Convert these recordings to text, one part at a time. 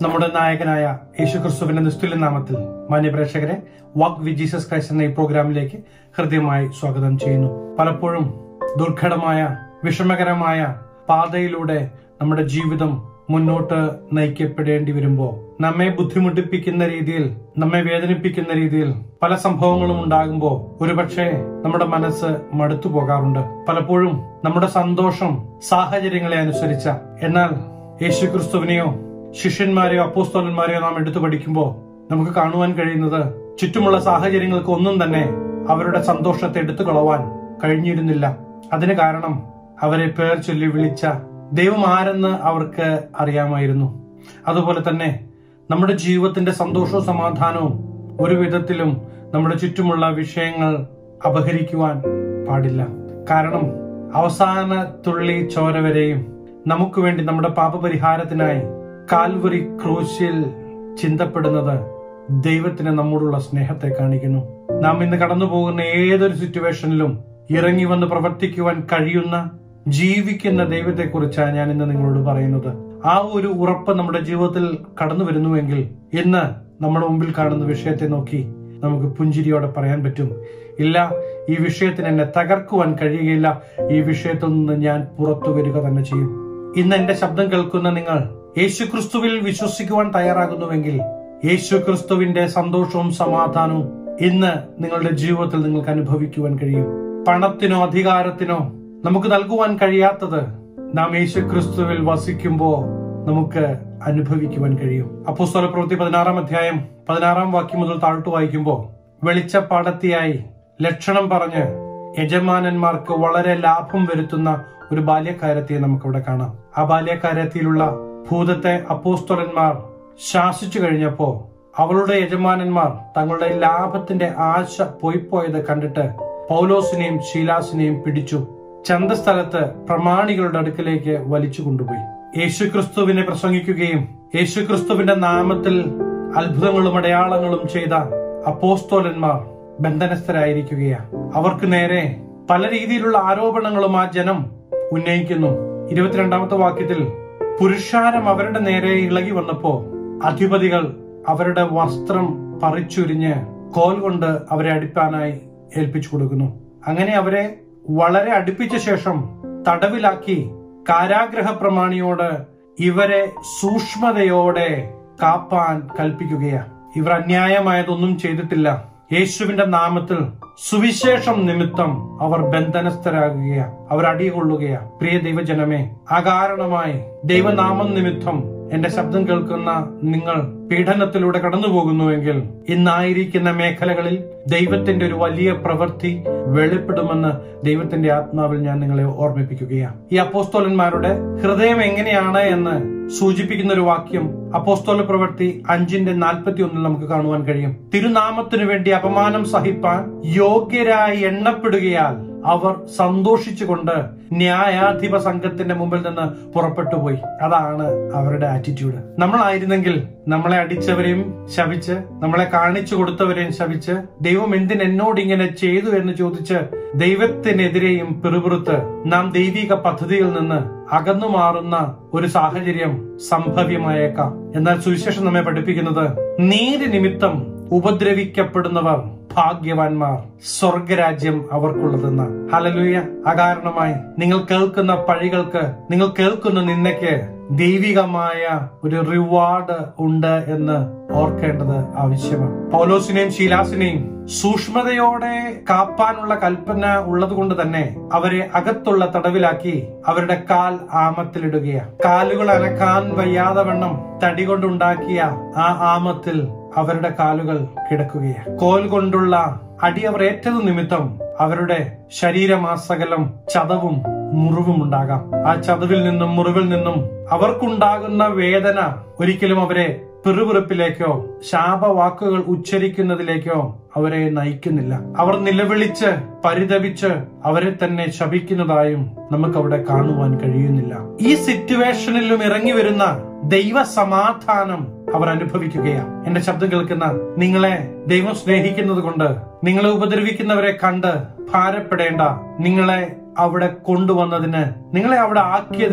നമ്മുടെ നായകനായ യേശുക്രിസ്തുവിന്റെ നിസ്തുല്യ നാമത്തിൽ മാന്യപ്രേക്ഷകരെ വാക്ക് വി ജീസസ് ക്രൈസ്റ്റ് എന്ന ഈ പ്രോഗ്രാമിലേക്ക് ഹൃദ്യമായി സ്വാഗതം ചെയ്യുന്നു പലപ്പോഴും ദുർഘടമായ വിഷമകരമായ പാതയിലൂടെ നമ്മുടെ ജീവിതം മുന്നോട്ട് നയിക്കപ്പെടേണ്ടി വരുമ്പോൾ നമ്മെ ബുദ്ധിമുട്ടിപ്പിക്കുന്ന രീതിയിൽ നമ്മെ വേദനിപ്പിക്കുന്ന രീതിയിൽ പല സംഭവങ്ങളും ഉണ്ടാകുമ്പോൾ ഒരുപക്ഷെ നമ്മുടെ മനസ്സ് മടുത്തു പോകാറുണ്ട് പലപ്പോഴും നമ്മുടെ സന്തോഷം സാഹചര്യങ്ങളെ അനുസരിച്ച എന്നാൽ യേശുക്രിസ്തുവിനെയോ ശിഷ്യന്മാരെയോ അപ്പോസ്തോലന്മാരെയോ നാം എടുത്തു പഠിക്കുമ്പോൾ നമുക്ക് കാണുവാൻ കഴിയുന്നത് ചുറ്റുമുള്ള സാഹചര്യങ്ങൾക്ക് ഒന്നും തന്നെ അവരുടെ സന്തോഷത്തെ എടുത്തു കളവാൻ കഴിഞ്ഞിരുന്നില്ല അതിന് കാരണം അവരെ പേർ ചൊല്ലി വിളിച്ച ദൈവം ആരെന്ന് അവർക്ക് അറിയാമായിരുന്നു അതുപോലെ തന്നെ നമ്മുടെ ജീവിതത്തിന്റെ സന്തോഷവും സമാധാനവും ഒരു വിധത്തിലും നമ്മുടെ ചുറ്റുമുള്ള വിഷയങ്ങൾ അപഹരിക്കുവാൻ പാടില്ല കാരണം അവസാന തുള്ളി ചോര വരെയും നമുക്ക് വേണ്ടി നമ്മുടെ പാപപരിഹാരത്തിനായി കാൽവറി ക്രൂശിൽ ചിന്തപ്പെടുന്നത് ദൈവത്തിന് നമ്മോടുള്ള സ്നേഹത്തെ കാണിക്കുന്നു നാം ഇന്ന് കടന്നു പോകുന്ന ഏതൊരു സിറ്റുവേഷനിലും ഇറങ്ങി വന്ന് പ്രവർത്തിക്കുവാൻ കഴിയുന്ന ജീവിക്കുന്ന ദൈവത്തെക്കുറിച്ചാണ് ഞാൻ ഇന്ന് നിങ്ങളോട് പറയുന്നത് ആ ഒരു ഉറപ്പ് നമ്മുടെ ജീവിതത്തിൽ കടന്നു വരുന്നുവെങ്കിൽ ഇന്ന് നമ്മുടെ മുമ്പിൽ കാണുന്ന വിഷയത്തെ നോക്കി നമുക്ക് പുഞ്ചിരിയോടെ പറയാൻ പറ്റും ഇല്ല ഈ വിഷയത്തിന് എന്നെ തകർക്കുവാൻ കഴിയുകയില്ല ഈ വിഷയത്തിൽ നിന്ന് ഞാൻ പുറത്തു വരിക തന്നെ ചെയ്യും ഇന്ന് എന്റെ ശബ്ദം കേൾക്കുന്ന നിങ്ങൾ യേശുക്രിസ്തുവിൽ വിശ്വസിക്കുവാൻ തയ്യാറാകുന്നുവെങ്കിൽ യേശുക്രിസ്തുവിന്റെ സന്തോഷവും സമാധാനവും ഇന്ന് നിങ്ങളുടെ ജീവിതത്തിൽ നിങ്ങൾക്ക് അനുഭവിക്കുവാൻ കഴിയും പണത്തിനോ അധികാരത്തിനോ നമുക്ക് നൽകുവാൻ കഴിയാത്തത് നാം യേശുക്രിസ്തുവിൽ വസിക്കുമ്പോൾ നമുക്ക് അനുഭവിക്കുവാൻ കഴിയും അപ്പോസ്തല പ്രവൃത്തി പതിനാറാം അധ്യായം പതിനാറാം വാക്യം മുതൽ താഴ്ത്തു വായിക്കുമ്പോൾ വെളിച്ചപ്പാടത്തിയായി ലക്ഷണം പറഞ്ഞ് യജമാനന്മാർക്ക് വളരെ ലാഭം വരുത്തുന്ന ഒരു ബാല്യക്കാരത്തിയെ നമുക്കിവിടെ കാണാം ആ ബാല്യക്കാരത്തിയിലുള്ള ഭൂതത്തെ അപ്പോസ്തലന്മാർ ശാസിച്ചു കഴിഞ്ഞപ്പോ അവളുടെ യജമാനന്മാർ തങ്ങളുടെ ലാഭത്തിന്റെ ആശ പോയിപ്പോയത് കണ്ടിട്ട് പൗലോസിനെയും ശീലാസിനെയും പിടിച്ചു ചന്തസ്ഥലത്ത് പ്രമാണികളുടെ അടുക്കലേക്ക് വലിച്ചു കൊണ്ടുപോയി യേശുക്രിസ്തുവിനെ പ്രസംഗിക്കുകയും യേശുക്രിസ്തുവിന്റെ നാമത്തിൽ അത്ഭുതങ്ങളും അടയാളങ്ങളും ചെയ്ത അപ്പോസ്തോലന്മാർ ബന്ധനസ്ഥരായിരിക്കുകയാണ് അവർക്ക് നേരെ പല രീതിയിലുള്ള ആരോപണങ്ങളും ആ ജനം ഉന്നയിക്കുന്നു ഇരുപത്തിരണ്ടാമത്തെ വാക്യത്തിൽ പുരുഷാരം അവരുടെ നേരെ ഇളകി വന്നപ്പോ അധിപതികൾ അവരുടെ വസ്ത്രം പറിച്ചുരിഞ്ഞ് കോൽ കൊണ്ട് അവരെ അടിപ്പാനായി ഏൽപ്പിച്ചു കൊടുക്കുന്നു അങ്ങനെ അവരെ വളരെ അടുപ്പിച്ച ശേഷം തടവിലാക്കി കാരാഗ്രഹ പ്രമാണിയോട് ഇവരെ സൂക്ഷ്മതയോടെ കാപ്പാൻ കൽപ്പിക്കുകയാണ് ഇവർ അന്യായമായതൊന്നും ചെയ്തിട്ടില്ല യേശുവിന്റെ നാമത്തിൽ സുവിശേഷം നിമിത്തം അവർ ബന്ധനസ്ഥരാകുകയാ അവർ അടികൊള്ളുകയാ പ്രിയ ദൈവജനമേ അകാരണമായി ദൈവനാമം നിമിത്തം എന്റെ ശബ്ദം കേൾക്കുന്ന നിങ്ങൾ പീഡനത്തിലൂടെ കടന്നു പോകുന്നുവെങ്കിൽ ഇന്നായിരിക്കുന്ന മേഖലകളിൽ ദൈവത്തിന്റെ ഒരു വലിയ പ്രവൃത്തി വെളിപ്പെടുമെന്ന് ദൈവത്തിന്റെ ആത്മാവിൽ ഞാൻ നിങ്ങളെ ഓർമ്മിപ്പിക്കുകയാണ് ഈ അപ്പോസ്തോലന്മാരുടെ ഹൃദയം എങ്ങനെയാണ് എന്ന് സൂചിപ്പിക്കുന്ന ഒരു വാക്യം അപ്പോസ്തോല പ്രവൃത്തി അഞ്ചിന്റെ നാൽപ്പത്തി ഒന്നിൽ നമുക്ക് കാണുവാൻ കഴിയും തിരുനാമത്തിനു വേണ്ടി അപമാനം സഹിപ്പാൻ യോഗ്യരായി എണ്ണപ്പെടുകയാൽ അവർ സന്തോഷിച്ചുകൊണ്ട് ന്യായാധിപ സംഘത്തിന്റെ മുമ്പിൽ നിന്ന് പുറപ്പെട്ടു പോയി അതാണ് അവരുടെ ആറ്റിറ്റ്യൂഡ് നമ്മളായിരുന്നെങ്കിൽ നമ്മളെ അടിച്ചവരെയും ശപിച്ച് നമ്മളെ കാണിച്ചു കൊടുത്തവരെയും ശപിച്ച് ദൈവം എന്തിന് എന്നോട് ഇങ്ങനെ ചെയ്തു എന്ന് ചോദിച്ച് ദൈവത്തിനെതിരെയും പിറുപിറുത്ത് നാം ദൈവിക പദ്ധതിയിൽ നിന്ന് അകന്നു മാറുന്ന ഒരു സാഹചര്യം സംഭവ്യമായേക്കാം എന്നാൽ സുവിശേഷം നമ്മെ പഠിപ്പിക്കുന്നത് നീതി നിമിത്തം ഉപദ്രവിക്കപ്പെടുന്നവർ ഭാഗ്യവാന്മാർ സ്വർഗരാജ്യം അവർക്കുള്ളതെന്ന് ഹലലുയ അകാരണമായി നിങ്ങൾ കേൾക്കുന്ന പഴികൾക്ക് നിങ്ങൾ കേൾക്കുന്ന നിന്നയ്ക്ക് ദൈവികമായ ഒരു റിവാർഡ് ഉണ്ട് എന്ന് ഓർക്കേണ്ടത് ആവശ്യമാണ് പൗലോസിനെയും ശീലാസിനെയും സൂക്ഷ്മതയോടെ കാപ്പാനുള്ള കൽപ്പന ഉള്ളത് കൊണ്ട് തന്നെ അവരെ അകത്തുള്ള തടവിലാക്കി അവരുടെ കാൽ ആമത്തിലിടുകയാണ് കാലുകൾ അനക്കാൻ വയ്യാതെ വണ്ണം തടി കൊണ്ടുണ്ടാക്കിയ ആ ആമത്തിൽ അവരുടെ കാലുകൾ കിടക്കുകയാണ് കോൽ കൊണ്ടുള്ള അടി അവർ ഏറ്റത് നിമിത്തം അവരുടെ ശരീരമാസകലം ചതവും മുറിവും ഉണ്ടാകാം ആ ചതവിൽ നിന്നും മുറിവിൽ നിന്നും അവർക്കുണ്ടാകുന്ന വേദന ഒരിക്കലും അവരെ പിറുപിറുപ്പിലേക്കോ ശാപവാക്കുകൾ ഉച്ചരിക്കുന്നതിലേക്കോ അവരെ നയിക്കുന്നില്ല അവർ നിലവിളിച്ച് പരിതപിച്ച് അവരെ തന്നെ ശപിക്കുന്നതായും നമുക്ക് അവിടെ കാണുവാൻ കഴിയുന്നില്ല ഈ സിറ്റുവേഷനിലും ഇറങ്ങി വരുന്ന ദൈവ സമാധാനം അവർ അനുഭവിക്കുകയാണ് എന്റെ ശബ്ദം കേൾക്കുന്ന നിങ്ങളെ ദൈവം സ്നേഹിക്കുന്നത് കൊണ്ട് നിങ്ങളെ ഉപദ്രവിക്കുന്നവരെ കണ്ട് ഭാരപ്പെടേണ്ട നിങ്ങളെ അവിടെ കൊണ്ടുവന്നതിന് നിങ്ങളെ അവിടെ ആക്കിയതിന്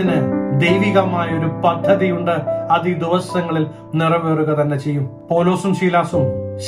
ദൈവികമായ ഒരു പദ്ധതിയുണ്ട് അത് ഈ ദിവസങ്ങളിൽ നിറവേറുക തന്നെ ചെയ്യും പോലോസും ശീലാസും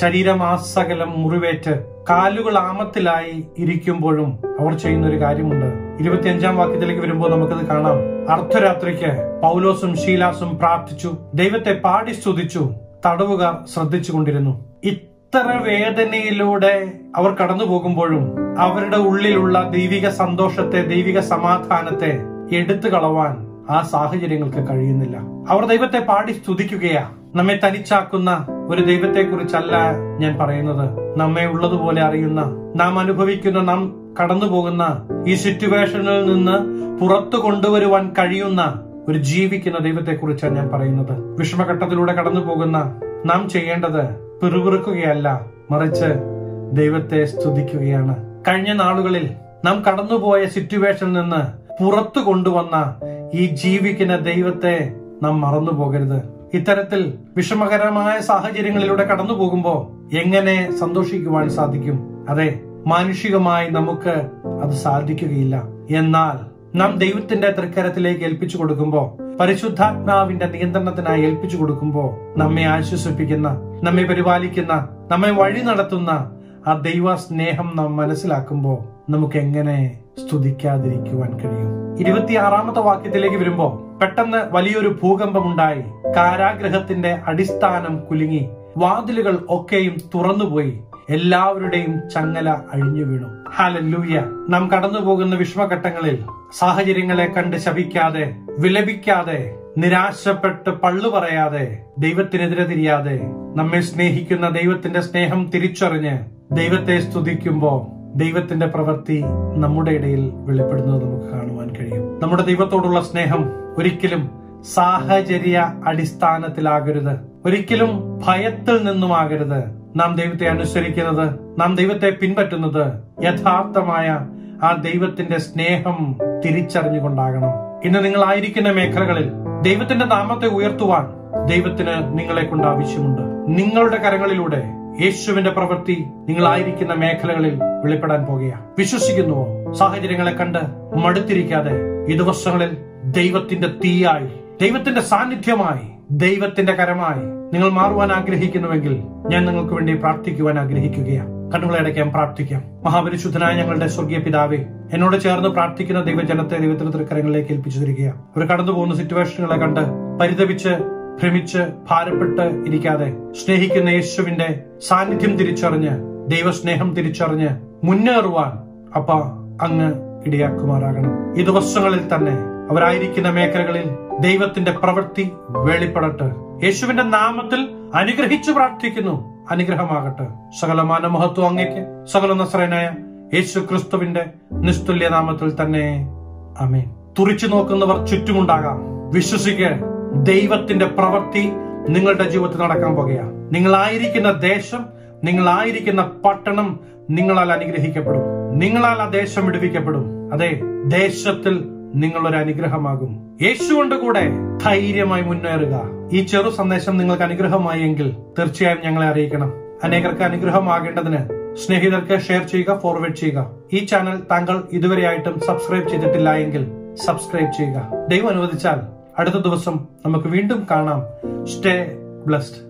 ശരീരമാസകലം മുറിവേറ്റ് കാലുകൾ ആമത്തിലായി ഇരിക്കുമ്പോഴും അവർ ചെയ്യുന്ന ഒരു കാര്യമുണ്ട് ഇരുപത്തിയഞ്ചാം വാക്യത്തിലേക്ക് വരുമ്പോൾ നമുക്കത് കാണാം അർദ്ധരാത്രിക്ക് പൗലോസും ശീലാസും പ്രാർത്ഥിച്ചു ദൈവത്തെ പാടി സ്തുതിച്ചു തടവുകാർ ശ്രദ്ധിച്ചുകൊണ്ടിരുന്നു ഇത്ര വേദനയിലൂടെ അവർ കടന്നു പോകുമ്പോഴും അവരുടെ ഉള്ളിലുള്ള ദൈവിക സന്തോഷത്തെ ദൈവിക സമാധാനത്തെ എടുത്തു കളവാൻ ആ സാഹചര്യങ്ങൾക്ക് കഴിയുന്നില്ല അവർ ദൈവത്തെ പാടി സ്തുതിക്കുകയാ നമ്മെ തനിച്ചാക്കുന്ന ഒരു ദൈവത്തെ കുറിച്ചല്ല ഞാൻ പറയുന്നത് നമ്മെ ഉള്ളതുപോലെ അറിയുന്ന നാം അനുഭവിക്കുന്ന നാം കടന്നു പോകുന്ന ഈ സിറ്റുവേഷനിൽ നിന്ന് പുറത്തു കൊണ്ടുവരുവാൻ കഴിയുന്ന ഒരു ജീവിക്കുന്ന ദൈവത്തെ കുറിച്ചാണ് ഞാൻ പറയുന്നത് വിഷമഘട്ടത്തിലൂടെ കടന്നു പോകുന്ന നാം ചെയ്യേണ്ടത് പിറുപിറുക്കുകയല്ല മറിച്ച് ദൈവത്തെ സ്തുതിക്കുകയാണ് കഴിഞ്ഞ നാളുകളിൽ നാം കടന്നുപോയ സിറ്റുവേഷനിൽ നിന്ന് പുറത്തു കൊണ്ടുവന്ന ഈ ജീവിക്കുന്ന ദൈവത്തെ നാം മറന്നു പോകരുത് ഇത്തരത്തിൽ വിഷമകരമായ സാഹചര്യങ്ങളിലൂടെ കടന്നു പോകുമ്പോൾ എങ്ങനെ സന്തോഷിക്കുവാൻ സാധിക്കും അതെ മാനുഷികമായി നമുക്ക് അത് സാധിക്കുകയില്ല എന്നാൽ നാം ദൈവത്തിന്റെ തൃക്കരത്തിലേക്ക് ഏൽപ്പിച്ചു കൊടുക്കുമ്പോൾ പരിശുദ്ധാത്മാവിന്റെ നിയന്ത്രണത്തിനായി ഏൽപ്പിച്ചു കൊടുക്കുമ്പോൾ നമ്മെ ആശ്വസിപ്പിക്കുന്ന നമ്മെ പരിപാലിക്കുന്ന നമ്മെ വഴി നടത്തുന്ന ആ ദൈവ സ്നേഹം നാം മനസ്സിലാക്കുമ്പോൾ നമുക്ക് എങ്ങനെ സ്തുതിക്കാതിരിക്കുവാൻ കഴിയും ഇരുപത്തിയാറാമത്തെ വാക്യത്തിലേക്ക് വരുമ്പോ പെട്ടെന്ന് വലിയൊരു ഭൂകമ്പം ഉണ്ടായി കാരാഗ്രഹത്തിന്റെ അടിസ്ഥാനം കുലുങ്ങി വാതിലുകൾ ഒക്കെയും തുറന്നുപോയി എല്ലാവരുടെയും ചങ്ങല അഴിഞ്ഞു വീണു ഹാലല്ലൂയ നാം കടന്നു പോകുന്ന വിഷമഘട്ടങ്ങളിൽ സാഹചര്യങ്ങളെ കണ്ട് ശപിക്കാതെ വിലപിക്കാതെ നിരാശപ്പെട്ട് പള്ളു പറയാതെ ദൈവത്തിനെതിരെ തിരിയാതെ നമ്മെ സ്നേഹിക്കുന്ന ദൈവത്തിന്റെ സ്നേഹം തിരിച്ചറിഞ്ഞ് ദൈവത്തെ സ്തുതിക്കുമ്പോ ദൈവത്തിന്റെ പ്രവൃത്തി നമ്മുടെ ഇടയിൽ വെളിപ്പെടുന്നത് നമുക്ക് കാണുവാൻ കഴിയും നമ്മുടെ ദൈവത്തോടുള്ള സ്നേഹം ഒരിക്കലും സാഹചര്യ അടിസ്ഥാനത്തിലാകരുത് ഒരിക്കലും ഭയത്തിൽ നിന്നുമാകരുത് നാം ദൈവത്തെ അനുസരിക്കുന്നത് നാം ദൈവത്തെ പിൻപറ്റുന്നത് യഥാർത്ഥമായ ആ ദൈവത്തിന്റെ സ്നേഹം തിരിച്ചറിഞ്ഞുകൊണ്ടാകണം ഇന്ന് നിങ്ങളായിരിക്കുന്ന മേഖലകളിൽ ദൈവത്തിന്റെ നാമത്തെ ഉയർത്തുവാൻ ദൈവത്തിന് നിങ്ങളെ കൊണ്ട് ആവശ്യമുണ്ട് നിങ്ങളുടെ കരങ്ങളിലൂടെ യേശുവിന്റെ പ്രവൃത്തി നിങ്ങളായിരിക്കുന്ന മേഖലകളിൽ വെളിപ്പെടാൻ പോകുകയാണ് വിശ്വസിക്കുന്നുവോ സാഹചര്യങ്ങളെ കണ്ട് മടുത്തിരിക്കാതെ ഈ ദിവസങ്ങളിൽ ദൈവത്തിന്റെ തീയായി ദൈവത്തിന്റെ സാന്നിധ്യമായി ദൈവത്തിന്റെ കരമായി നിങ്ങൾ മാറുവാൻ ആഗ്രഹിക്കുന്നുവെങ്കിൽ ഞാൻ നിങ്ങൾക്ക് വേണ്ടി പ്രാർത്ഥിക്കുവാൻ ആഗ്രഹിക്കുകയാണ് കണ്ണുകളെ അടയ്ക്കാൻ പ്രാർത്ഥിക്കാം മഹാപരിശുദ്ധനായ ഞങ്ങളുടെ സ്വർഗീയ പിതാവേ എന്നോട് ചേർന്ന് പ്രാർത്ഥിക്കുന്ന ദൈവജനത്തെ ദൈവത്തിന്റെ തൃക്കരങ്ങളിലേക്ക് ഏൽപ്പിച്ചു തരികയാണ് ഒരു കടന്നു പോകുന്ന സിറ്റുവേഷനുകളെ കണ്ട് പരിതപിച്ച് ഭ്രമിച്ച് ഭാരപ്പെട്ട് ഇരിക്കാതെ സ്നേഹിക്കുന്ന യേശുവിന്റെ സാന്നിധ്യം തിരിച്ചറിഞ്ഞ് ദൈവസ്നേഹം തിരിച്ചറിഞ്ഞ് മുന്നേറുവാൻ അപ്പ അങ്ങ് ഇടയാക്കുമാറാകണം ഈ ദിവസങ്ങളിൽ തന്നെ അവരായിരിക്കുന്ന മേഖലകളിൽ ദൈവത്തിന്റെ പ്രവൃത്തി വെളിപ്പെടട്ടെ യേശുവിന്റെ നാമത്തിൽ അനുഗ്രഹിച്ചു പ്രാർത്ഥിക്കുന്നു അനുഗ്രഹമാകട്ടെ സകല മാനമഹത്വം അങ്ങേക്ക് സകല നസ്രനായ യേശു ക്രിസ്തുവിന്റെ നിസ്തുല്യ നാമത്തിൽ തന്നെ അമേൻ തുറിച്ചു നോക്കുന്നവർ ചുറ്റുമുണ്ടാകാം വിശ്വസിക്ക് ദൈവത്തിന്റെ പ്രവൃത്തി നിങ്ങളുടെ ജീവിതത്തിൽ നടക്കാൻ പോകുക നിങ്ങളായിരിക്കുന്ന ദേശം നിങ്ങളായിരിക്കുന്ന പട്ടണം നിങ്ങളാൽ അനുഗ്രഹിക്കപ്പെടും നിങ്ങളാൽ ആ ദേശം വിടുവിക്കപ്പെടും അതെ ദേശത്തിൽ നിങ്ങളൊരു അനുഗ്രഹമാകും യേശു കൊണ്ട് കൂടെ ധൈര്യമായി മുന്നേറുക ഈ ചെറു സന്ദേശം നിങ്ങൾക്ക് അനുഗ്രഹമായി എങ്കിൽ തീർച്ചയായും ഞങ്ങളെ അറിയിക്കണം അനേകർക്ക് അനുഗ്രഹമാകേണ്ടതിന് സ്നേഹിതർക്ക് ഷെയർ ചെയ്യുക ഫോർവേഡ് ചെയ്യുക ഈ ചാനൽ താങ്കൾ ഇതുവരെയായിട്ടും സബ്സ്ക്രൈബ് ചെയ്തിട്ടില്ല എങ്കിൽ സബ്സ്ക്രൈബ് ചെയ്യുക ദൈവം അനുവദിച്ചാൽ അടുത്ത ദിവസം നമുക്ക് വീണ്ടും കാണാം സ്റ്റേ ബ്ലസ്ഡ്